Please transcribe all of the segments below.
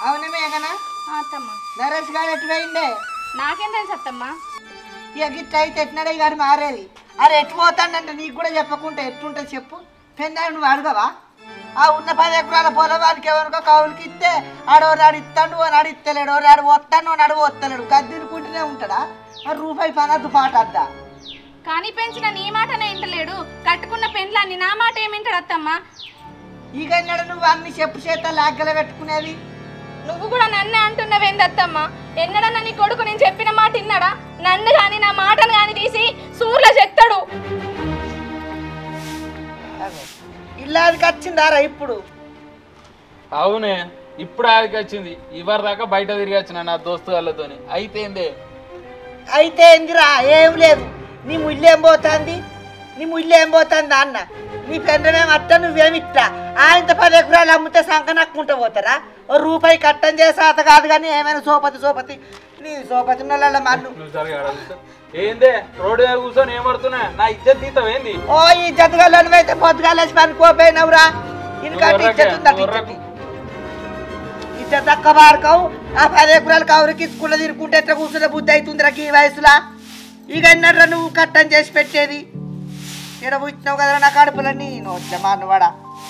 అవునా మేఘనా ఆ, అత్తమ్మ నరేష్ గారు ఎటు పోయిండే నాకేం తెలుసు అత్తమ్మ ఇక గిట్ల అయితే ఎట్టినాడే గారు మారేది అరే ఎటు పోతాడంటే నీకు కూడా చెప్పకుంటే ఎట్టుంటే చెప్పు పెన్నాడు నువ్వు అడగవా ఆ ఉన్న పది ఎకరాల పొలం వానికి ఎవరికో కౌలుకి ఇస్తే ఆడో నాడు ఇస్తాడు ఓ నాడు ఇస్తలేడు ఓ నాడు వస్తాను ఓ నాడు వస్తలేడు గద్దినుకుంటూనే ఉంటాడా మరి రూపాయి పనద్దు పాట అద్దా కానీ పెంచిన నీ మాటనే వింటలేడు కట్టుకున్న పెండ్లాన్ని నా మాట ఏమింటాడు అత్తమ్మ ఇక ఎన్నడు నువ్వు అన్ని చెప్పు చేత లాగ్గల పెట్టుకునేది నువ్వు కూడా నన్నే అంటున్నావేంది అత్తమ్మ ఎన్నడన్నా నీ కొడుకు నేను చెప్పిన మాట విన్నాడా నన్ను గాని నా మాటను గాని తీసి సూర్లో చెక్తాడు ఇల్లాదికి వచ్చిందారా ఇప్పుడు అవునే ఇప్పుడు ఆదికి వచ్చింది ఇవరి దాకా బయట తిరిగి వచ్చిన నా దోస్తు వాళ్ళతోని అయితే ఏందే అయితే ఏందిరా ఏం లేదు నీ ముళ్ళు ఏం పోతుంది నీ ముళ్ళు ఏం పోతుంది అన్న నీ పెండ్రమేం అట్ట నువ్వేమిట్టా ఆయనతో పది ఎకరాలు అమ్మితే సంక నక్కుంటూ పోతారా ఓ రూపాయి కట్టం చేసే అత కాదు కానీ ఏమైనా సోపతి సోపతి నీ సోపతి నల్ల మన్ను నువ్వు సరిగా ఆడ కూర్చో. ఏందే రోడ్డు మీద కూర్చొని ఏం పడుతున్నా నా ఇజ్జత్ తీతావు ఏంది ఓ ఈ జతగాళ్ళు అయితే పొద్దుగాలేసి పనుకోపోయినవురా ఇంకంటే ఇచ్చేది ఉందట ఉర్రకు. ఇచ్చే తక్క బారకవు ఆ పది ఎకరాలు కవరికి స్కూల్లో తిరుక్కుంటే ఎట్లా కూర్చునే బుద్ధి అవుతుందిరా ఈ వయసులా ఇక ఎన్నడ్రా నువ్వు కట్టం చేసి పెట్టేది ఇక్కడ పుట్టినావు కదరా నా కడుపులో నీ నోట్ల మానవాడా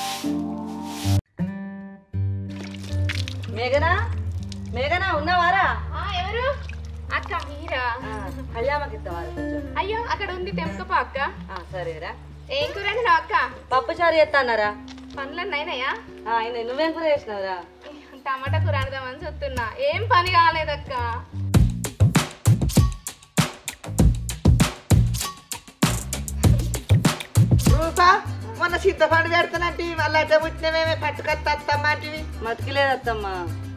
మేఘనా మేఘనా ఉన్నవారా ఎవరు అక్క మీరా కళ్యాణకి ఇస్తావారా కొంచెం అయ్యో అక్కడ ఉంది తెంపకపో అక్క ఆ, సరేరా ఏం కూరండి నా అక్క పప్పు చారు చేస్తాన్నారా పనులన్నీ అయినాయా ఆయన నువ్వేం కూర చేసినావురా టమాటా కూర అనదామని చూస్తున్నా ఏం పని కాలేదక్క రూపా మొన్న చింతపండు పెడతానంటే మళ్ళీ అట్లా పుట్టినవేమే పట్టుకొత్తమ్మంటివి మతికిలేదత్తమ్మా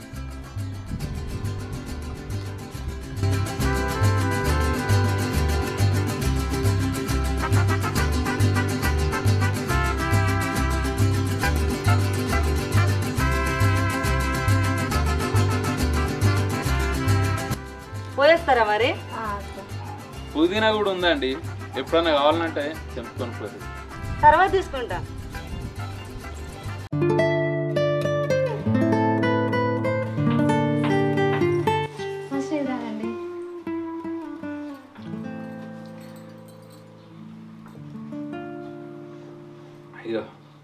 పోయేస్తారా మరి పుదీనా కూడా ఉందండి ఎప్పుడన్నా కావాలంటే తెంపుకొని పోదు తర్వాత తీసుకుంటా అండి అయ్యో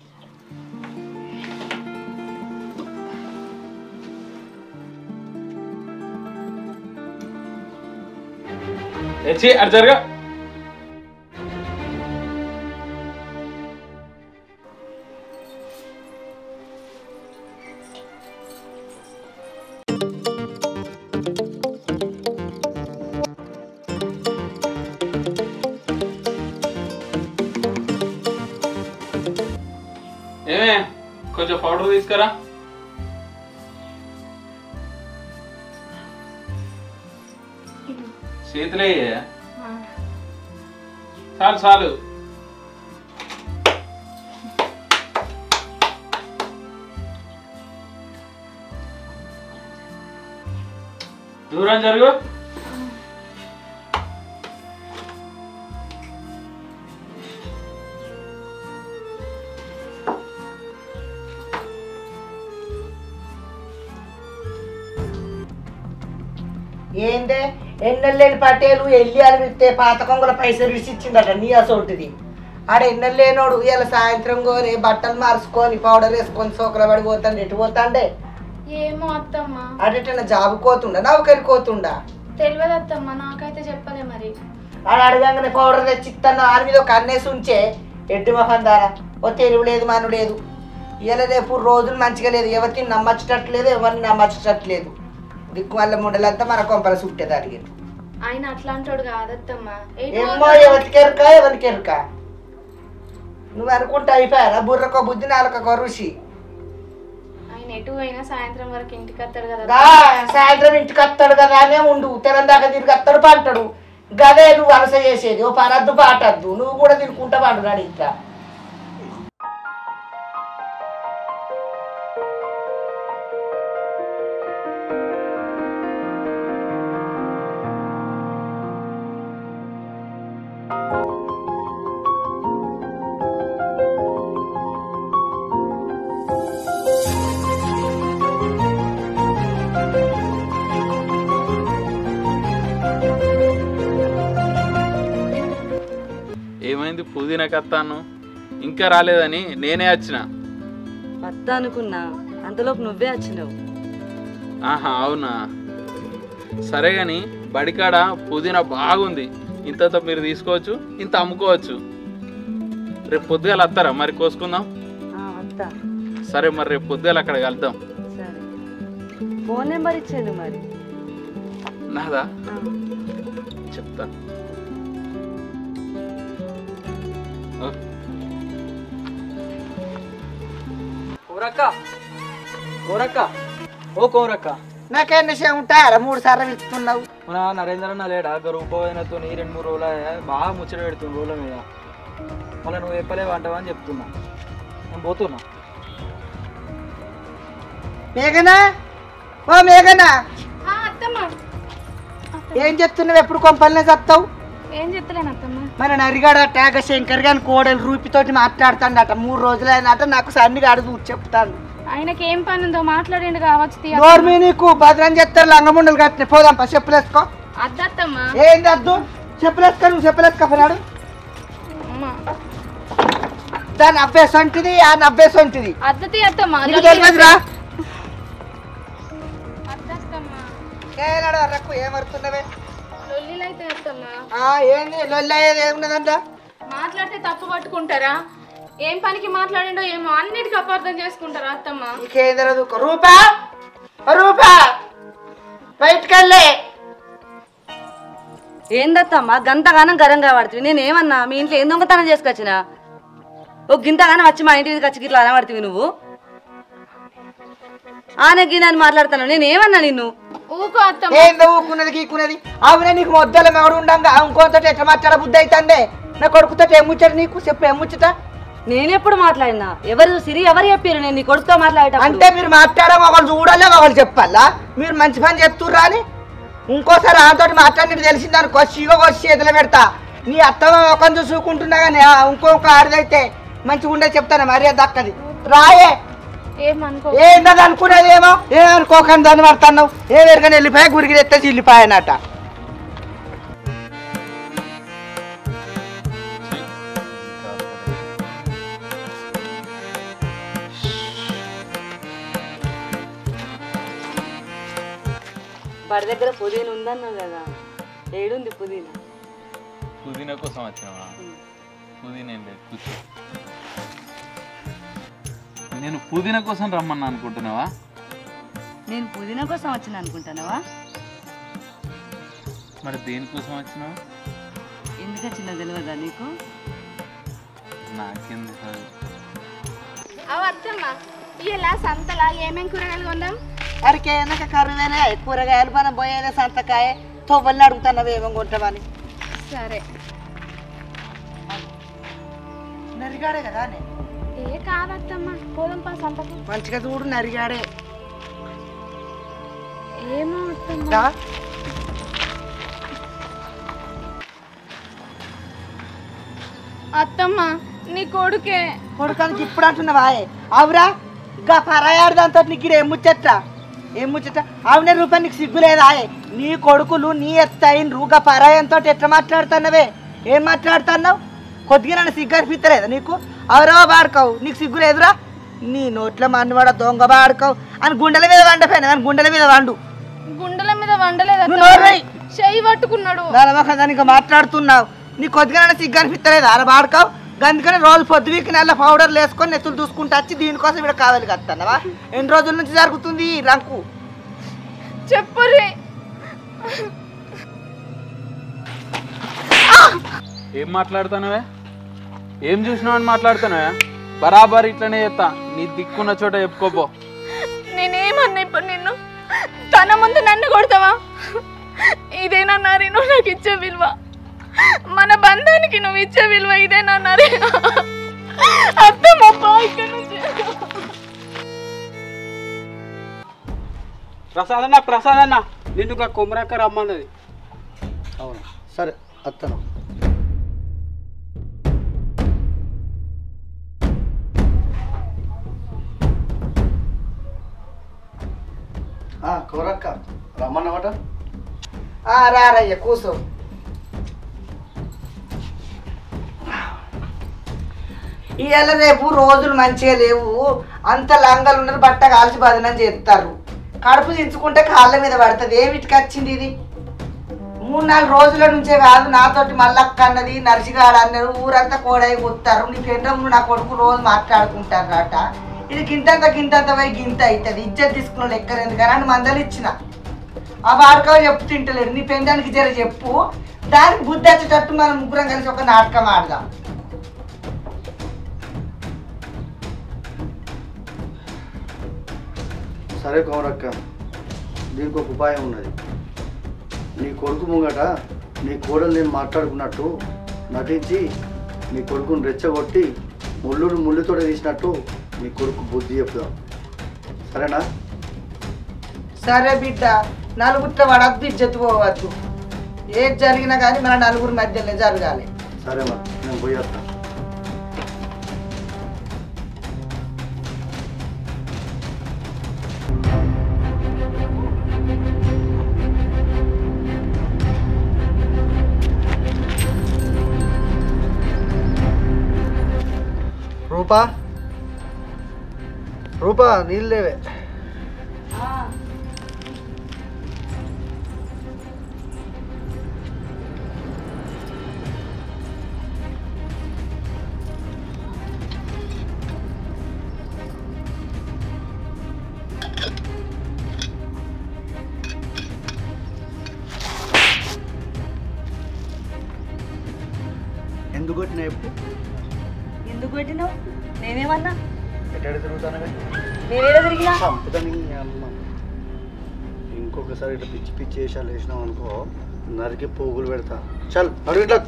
తెచ్చి అటు జరగా ఏమే కొంచెం పౌడర్ తీసుకురా చేతులే చాలు చాలు దూరం జరుగు ఏందే ఎన్నెల్లేని పట్టేలు ఎల్లి అని పిలిస్తే పాత కొంగుల పైసలు ఇచ్చిందట నీ అసోటిది ఆడ ఎన్నెల్లేనోడు ఇలా సాయంత్రం కోని బట్టలు మార్చుకొని పౌడర్ వేసుకొని సోకల పడి పోతాండి ఎటు పోతాండే ఏమో అత్తమ్మ అటెట్లా జాబు కోతుండా నౌకరి కోతుండా తెలియదు అత్తమ్మ నాకైతే చెప్పలే మరి ఆడ అడగంగానే పౌడర్ తెచ్చి ఇస్తాను ఆని మీద ఒక అన్నేసి ఉంచే ఎడ్డు మొహం దారా ఓ తెలివి లేదు మను లేదు ఇలా రేపు రోజులు మంచిగా లేదు ఎవరిని నమ్మచ్చేటట్టు లేదు ఎవరిని నమ్మచ్చేటట్టు లేదు దిక్కు వల్ల ముండలంతా మన కొంపల సుట్టేది అడిగారు ఆయన అట్లాంటోడు కాదత్తమ్మ ఏమో ఎవరికి ఎరుక ఎవరికి ఎరుక నువ్వు అనుకుంటా అయిపోయారా బుర్రకో బుద్ధి నాలుకో ఋషి ఆయన ఎటు అయినా సాయంత్రం వరకు ఇంటికి వస్తాడు కదా గా సాయంత్రం ఇంటికి వస్తాడు కదా అనే ఉండు తెరం దాకా తిరిగి వస్తాడు పంటాడు గదే నువ్వు అలస చేసేది ఓ పనద్దు పాటద్దు నువ్వు కూడా తినుకుంటా పండుగాడు ఇంకా పుదీనాకి వస్తాను ఇంకా రాలేదని నేనే వచ్చిన వస్తా అనుకున్నా అంతలోపు నువ్వే వచ్చినావు ఆహా అవునా సరే కానీ బడికాడ పుదీనా బాగుంది ఇంతంత మీరు తీసుకోవచ్చు ఇంత అమ్ముకోవచ్చు రేపు పొద్దుగాల వస్తారా మరి కోసుకుందాం ఆ, వస్తా సరే మరి రేపు పొద్దుగాల అక్కడ కలుద్దాం సరే ఫోన్ నెంబర్ ఇచ్చేయండి మరి నాదా ఆ, చెప్తాను ఓ, కోరక్క కోరక్క ఓ కోరక్క నాకేం విషయం ఉంటాయా మూడు సార్లు పిలుస్తున్నావు మన నరేంద్ర అన్న లేడా గరువుపోయినతో రెండు మూడు రోజులు బాగా ముచ్చట పెడుతుంది రోజుల మీద మళ్ళీ నువ్వు చెప్పలేవు అంటావా అని చెప్తున్నా నేను పోతున్నా మేఘనా ఓ మేఘనా ఆ, అత్తమ్మ ఏం చెప్తున్నావు ఎప్పుడు కొంపల్నే చస్తావు ఏం చెప్తలేను అత్తమ్మ మన నరిగాడ ట్యాగ శంకర్ గాని కోడలు రూపితోటి మాట్లాడుతాడట మూడు రోజులైనట నాకు సన్ని అడుగు చెప్తాను ఆయనకి ఏం పని ఉందో మాట్లాడిండు కావచ్చు తీ అత్తమ్మ. నోర్మి నీకు భద్రం చెప్తారు లంగముండలు కట్టిన పోదాంపా చెప్పులేసుకో అద్దత్తమ్మ ఏంది అద్దు చెప్పులేసుకో నువ్వు చెప్పులేసుకో పోనాడు అమ్మ దాని అభ్యాసం ఉంటుంది ఆ అభ్యాసం ఉంటుంది అద్దతి అత్తమ్మ నీకు తెలియదురా అద్దత్తమ్మ ఏనాడు వరకు ఏమరుతున్నవే లొల్లిలైతే అత్తమ్మ ఆ ఏంది లొల్లయ్యేది ఏమున్నదంట మాట్లాడితే తప్పు పట్టుకుంటారా ఏం పనికి మాట్లాడిండో ఏమో అన్నిటికీ అపార్థం చేసుకుంటారా అత్తమ్మ నీకేం తెలియదు రూపా ఓ రూపా బయటకెళ్ళే ఏందత్తమ్మా గంతగానం గరంగా పడుతుంది నేను ఏమన్నా మీ ఇంట్లో ఏం దొంగతనం చేసుకొచ్చినా ఓ గింతగానం వచ్చి మా ఇంటి మీదకి వచ్చి గిట్లా అనబడుతుంది నువ్వు ఆనే గిన్నె మాట్లాడతాను నేను ఏమన్నా నిన్ను ఊకో అత్తమ్మ ఏందో ఊకున్నది గీకున్నది అవునే నీకు మొద్దల మెగడు ఉండంగా ఇంకోతో ఎట్లా మాట్లాడ బుద్ధి అవుతుందే నా కొడుకుతో ఏముచ్చట నీకు చెప్పు ఏముచ్చట నేను ఎప్పుడు మాట్లాడినా ఎవరు సిరి ఎవరు చెప్పారు నేను నీ కొడుకుతో మాట్లాడేటప్పుడు అంటే మీరు మాట్లాడడం ఒకళ్ళు చూడాలి ఒకళ్ళు చెప్పాలా మీరు మంచి పని చెప్తుర్రా అని ఇంకోసారి ఆమెతోటి మాట్లాడినట్టు తెలిసింది అనుకో శివ వచ్చి చేతిలో పెడతా నీ అత్తమ్మ ఒక చూసుకుంటున్నా కానీ ఆ ఇంకొక ఆడదైతే మంచిగా ఉండే చెప్తాను మర్యాద దక్కది రాయే ఏమనుకో ఏంటది అనుకునేది ఏమో ఏమనుకోకండి దాన్ని పడుతున్నావు ఏ వేరుగానే వెళ్ళిపోయా గురికి ఎత్తే చిల్లిపోయానట బడి దగ్గర పుదీన ఉందన్నావు కదా ఏడుంది పుదీన పుదీనా కోసం వచ్చినావా పుదీనా ఏం లేదు కూర్చో నేను పుదీనా కోసం రమ్మన్నా అనుకుంటున్నావా నేను పుదీన కోసం వచ్చిన అనుకుంటానవా మరి దేనికోసం వచ్చినావా ఎందుకు వచ్చిందో తెలియదా నీకు నాకెందుకు కాదు అవ అత్తమ్మ ఇలా సంతలా ఏమేం కూరగాయలు కొందాం అరికే వెనక కరువేనే కూరగాయలు మనం పోయేదే సంతకాయ తొవ్వల్ని అడుగుతున్నావు ఏమో కొంటామని సరే నరిగాడే కదా నే. ఏ కాదత్తమ్మ పోదాం పా సంతకు మంచిగా చూడు నరిగాడే ఏమో అత్తమ్మ దా. అత్తమ్మ నీ కొడుకే కొడుకానికి ఇప్పుడు అంటున్నావా అవురా ఇంకా పరాయాడు దాంతో నీకు ఇక్కడ ఏం ముచ్చట ఏం ముచ్చట అవునే రూపాయి నీకు సిగ్గు లేదా నీ కొడుకులు నీ ఎత్తైనరు గా పరాయంతో ఎట్లా మాట్లాడుతున్నావే ఏం మాట్లాడుతున్నావు కొద్దిగా నన్ను సిగ్గు అనిపిస్తలేదా నీకు అవరో వాడుకోవు నీకు సిగ్గు లేదురా నీ నోట్లో మన్నువాడ దొంగ వాడుకోవు అని గుండెల మీద వండపోయినా అని గుండెల మీద వండు గుండెల మీద వండలేదు నువ్వు నోర్రై. చెయ్యి పట్టుకున్నాడు దాని మొక్క దానికి మాట్లాడుతున్నావు నీ కొద్దిగా నన్ను సిగ్గు అనిపిస్తలేదు అలా వాడుకోవు అందుకని రోజు పొద్దువీకి నెల పౌడర్లు వేసుకొని నెత్తులు చూసుకుంటూ వచ్చి దీనికోసం ఇక్కడ కావాలి కత్తన్నావా ఎన్ని రోజుల నుంచి జరుగుతుంది ఈ రంకు చెప్పుర్రి ఏం మాట్లాడుతున్నావే ఏం చూసినావు అని మాట్లాడుతున్నావే బరాబర్ ఇట్లనే చెప్తా నీ దిక్కున్న చోట చెప్పుకోపో నేనేమన్నా ఇప్పుడు నిన్ను తన ముందు నన్ను కొడతావా ఇదేనా నారి నువ్వు నాకు ఇచ్చే విలువ మన బంధానికి నువ్వు ఇచ్చే విలువ ఇదేనా నారి అత్తమ్మ పా ఇక్కడి నుంచి ప్రసాద్ అన్న ప్రసాద్ అన్న నిన్ను ఒక కొమరక్క రమ్మన్నది అవును సరే అత్తను కోరక్క రమ్మన్నమాట రారయ్య కూర్చో ఇవాళ రేపు రోజులు మంచిగా లేవు అంత లంగలు ఉన్నారు బట్ట కాల్చి బదనం చేస్తారు కడుపు దించుకుంటే కాళ్ళ మీద పడుతుంది ఏమిటికి వచ్చింది ఇది మూడు నాలుగు రోజుల నుంచే కాదు నాతోటి మల్లక్క అన్నది నర్సిగాడు అన్నారు ఊరంతా కోడై కూస్తారు నీ పెండ్రము నా కొడుకు రోజు మాట్లాడుకుంటారట ఇది గింతంత గింతంత పోయి గింత అవుతుంది ఇజ్జత్ తీసుకున్న లెక్కర ఎందుకని అని మందలు ఇచ్చిన ఆ వాడుకో చెప్పు తింటలేడు నీ పెండానికి జర చెప్పు దానికి బుద్ధి వచ్చేటట్టు మనం ముగ్గురం కలిసి ఒక నాటకం ఆడదాం సరే కోమరక్క దీనికి ఒక ఉపాయం ఉన్నది నీ కొడుకు ముంగట నీ కోడలు నేను మాట్లాడుకున్నట్టు నటించి నీ కొడుకుని రెచ్చగొట్టి ముళ్ళును ముళ్ళుతో తీసినట్టు నీ కొడుకు బుద్ధి చెప్దాం సరేనా సరే బిడ్డ నలుగురితో పడద్దు ఇజ్జత్ పోవద్దు ఏది జరిగినా కానీ మన నలుగురి మధ్యలో జరగాలి సరే మరి నేను పోయేస్తా రూపా రూపా నీళ్ళు లేవే ఎందుకు కొట్టినా ఎప్పుడు ఎందుకు పెట్టినావు నేనేమన్నా ఎక్కడ తిరుగుతానవే నేనేదో తిరిగినా చంపుతాను నీ అమ్మ ఇంకొకసారి ఇట్లా పిచ్చి పిచ్చి వేషాలు వేసినావు అనుకో నరికి పోగులు పెడతా చల్ అడుగు ఇట్లా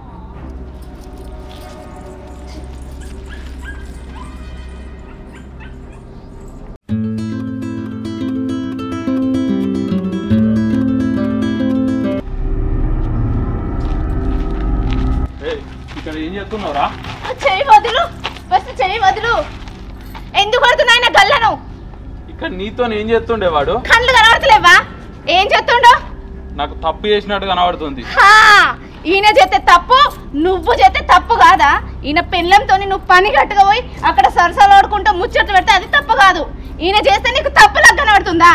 ఏయ్, ఇక్కడ ఏం చేస్తున్నావురా చెయ్యి వదులు ఫస్ట్ చెయ్యి వదులు ఎందుకు కొడుతున్నాయి నా గల్లను ఇక్కడ నీతో ఏం చేస్తుండే వాడు కళ్ళు కనబడతలేవా ఏం చేస్తుండో నాకు తప్పు చేసినట్టు కనబడుతుంది హా, ఈయన చేస్తే తప్పు నువ్వు చేస్తే తప్పు కాదా ఈయన పెళ్ళంతో నువ్వు పని కట్టుగా పోయి అక్కడ సరసాలు ఆడుకుంటూ ముచ్చట్లు పెడితే అది తప్పు కాదు ఈయన చేస్తే నీకు తప్పులా కనబడుతుందా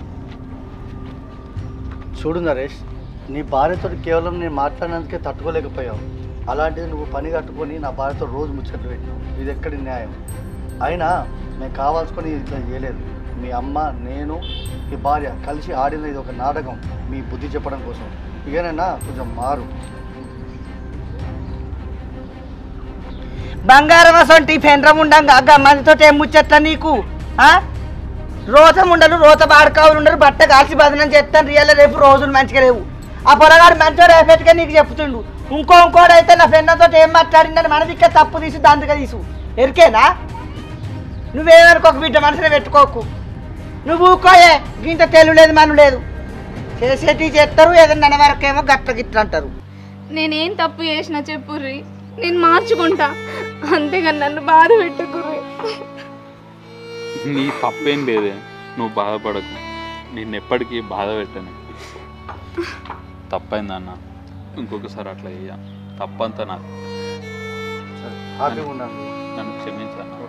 చూడు నరేష్ నీ భార్యతో కేవలం నేను మాట్లాడినందుకే తట్టుకోలేకపోయావు అలాంటిది నువ్వు పని కట్టుకొని నా భార్యతో రోజు ముచ్చట్లు పెట్టినావు ఇది ఎక్కడి న్యాయం అయినా నేను కావాల్సుకొని ఇట్లా చేయలేదు మీ అమ్మ నేను మీ భార్య కలిసి ఆడిన ఇది ఒక నాటకం మీ బుద్ధి చెప్పడం కోసం ఇకనైనా కొంచెం మారు బంగారం అసొంటి పెండ్రం ఉండంగా అగ్గ మందితో ఏం ముచ్చట్ల నీకు ఆ? రోతం ఉండరు రోత బాడకావులు ఉండరు బట్ట కాల్చి బదనం చేస్తాను రియల్ రేపు రోజులు మంచిగా లేవు ఆ పొరగాడు మంచోడు ఎఫెక్ట్గా నీకు చెప్తుండు ఇంకో ఇంకోడు అయితే నా పెన్నతో ఏం మాట్లాడిందని మన దిక్క తప్పు తీసి దాంతగా తీసు ఎరికేనా నువ్వేమనుకోకు బిడ్డ మనసులో పెట్టుకోకు నువ్వు ఊకోయే గింత తెలు లేదు మను లేదు చేసేటి చేస్తారు ఏదన్నా వరకేమో గట్ట గిట్ల అంటారు నేనేం తప్పు చేసినా చెప్పుర్రి నేను మార్చుకుంటా అంతేగాని నన్ను బాధ పెట్టుకుర్రి నీ తప్పేం లేదే నువ్వు బాధపడకు నేను ఎప్పటికీ బాధ పెట్టను తప్పైందన్న ఇంకొకసారి అట్లా చేయ తప్పంతా నాకు సరే హ్యాపీగా ఉండండి నన్ను క్షమించన్న